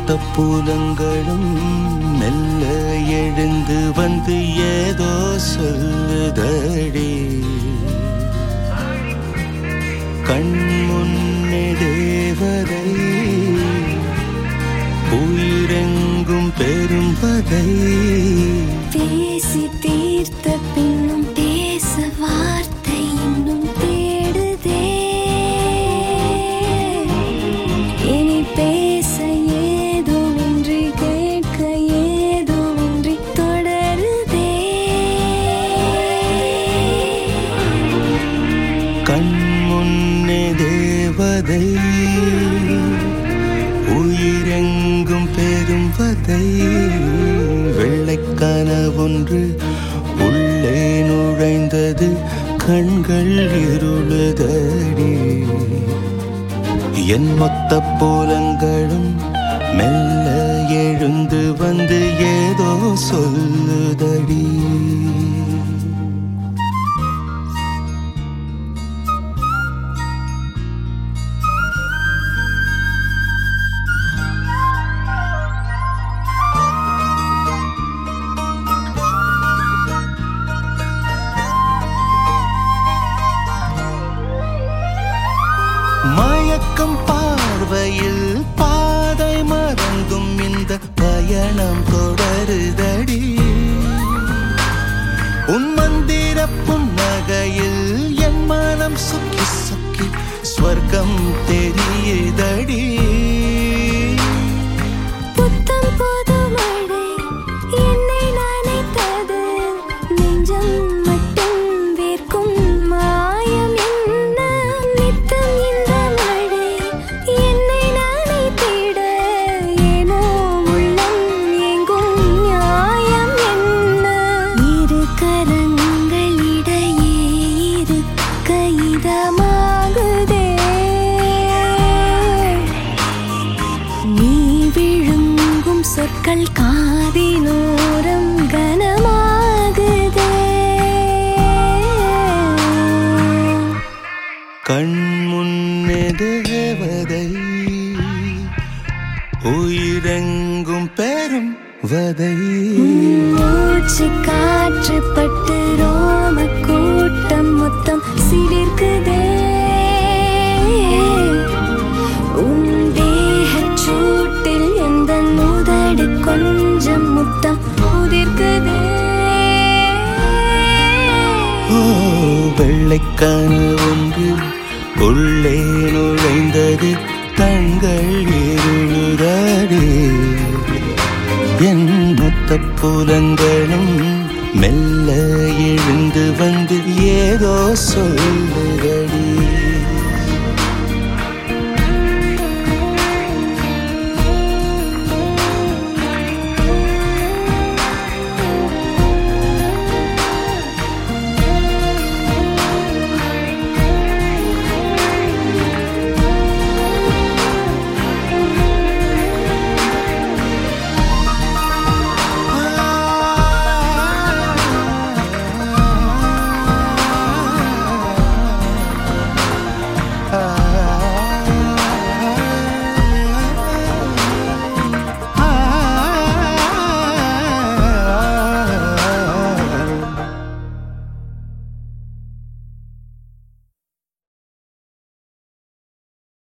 மொத்த பூலங்களும் மெல்ல எழுந்து வந்து ஏதோ சொல்லுதடி கண் முன்னே தேவதை உயிரெங்கும் பெரும்பதை பேசி தீர்த்த பின்னும் பேச வார்த்தை இன்னும் தேடுதே இனி பேச ஏதுமின்றி கேட்க ஏதுமின்றி தொடருதே கண் முன்னே தேவதை உயிரெங்கும் பெரும்பதை வெள்ளைக்கான ஒன்று உள்ளே நுழைந்தது கண்கள் இருளுதடி என் மொத்த போலங்களும் மெல்ல எழுந்து வந்து ஏதோ சொல்லுதடி மயக்கம் பார்வையில் பாதை மறந்தும் இந்த பயணம் தொடருதடி உன் மந்திர புன்னகையில் என் மனம் சுக்கி சுக்கி ஸ்வர்க்கம் தெரியுதடி புத்தம் புது மழை என்னை நனைத்தது நெஞ்சம் மட்டும் வேர்க்கும் மாயம் என்ன நித்தம் இந்த மழை என்னை நனைத்திட ஏனோ உள்ளம் எங்கும் நியாயம் என்ன இரு கரங்களிடையே இருக்க இதமாகுதே நீ விழுங்கும் சொற்கள் காதினோரம் கனமாகுதே கண் முன்னே தேவதை உயிரெங்கும் பெரும் வதை மூச்சு காற்று பட்டு ரோம கூட்டம் மொத்தம் சிலிர்க்குதே உன் தேகச் சூட்டில் எந்த முதடு கொஞ்சம் முத்தம் உதிர்க்குதே ஓ வெள்ளைக்கான ஒன்று உள்ளே நுழைந்தது கண்கள் இருளுதடி என் மொத்த புலங்களும் மெல்ல எழுந்து வந்து ஏதோ சொல்லுதடி